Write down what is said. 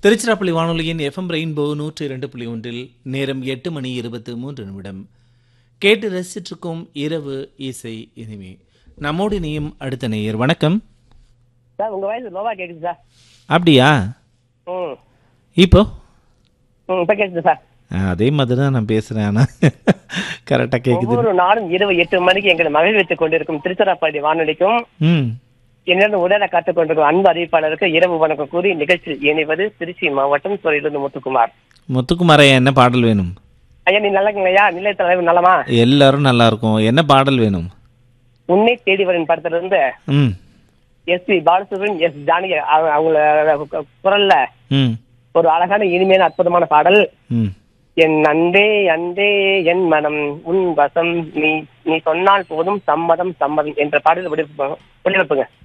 திருச்சிராப்பள்ளி வானொலியின் FM rainbow நூற்றி இரண்டு புள்ளி ஒன்றில் நேரம் எட்டு மணி இருபத்து மூன்று நிமிடம் கேட்டு ரசிச்சிருக்கும் இரவு இசை இனிமே நம்மோடு இணையும் அடுத்த நேயர் வணக்கம் சார் உங்க வயசு லோவா கேக்குது சார் அப்படியா ம் இப்போ ம் இப்போ கேக்குது சார் ஆ, அதே மாதிரி தான் நான் பேசுறேன் ஆனா கரெக்டாக கேட்குது ஒவ்வொரு நாளும் இரவு எட்டு மணிக்கு எங்களை மகிழ்வித்துக் கொண்டிருக்கும் திருச்சிராப்பள்ளி வானொலிக்கும் ம் என்னிடம் உடலை காத்துக் கொண்டிருக்கும் அன்பு அறிவிப்பாளருக்கு இரவு வணக்கம் கூறி நிகழ்ச்சியில் இணைவது திருச்சி மாவட்டம் துறையிலிருந்து முத்துக்குமார் முத்துக்குமாரையா என்ன பாடல் வேணும் ஐயா நீ நல்லங்கய்யா நிலைய தலைவர் நலமா எல்லாரும் நல்லா இருக்கும் என்ன பாடல் வேணும் உன்னை தேடி வரும் படத்துல இருந்து ம் S P Balasubrahmanyam S Janaki அவங்க- அவங்கள குரல்ல ம் ஒரு அழகான இனிமையான அற்புதமான பாடல் ம் என் அன்பே அன்பே என் மனம் உன் வசம் நீ நீ சொன்னால் போதும் சம்மதம் சம்மதம் என்ற பாடல் ஒளிபரப்புங்க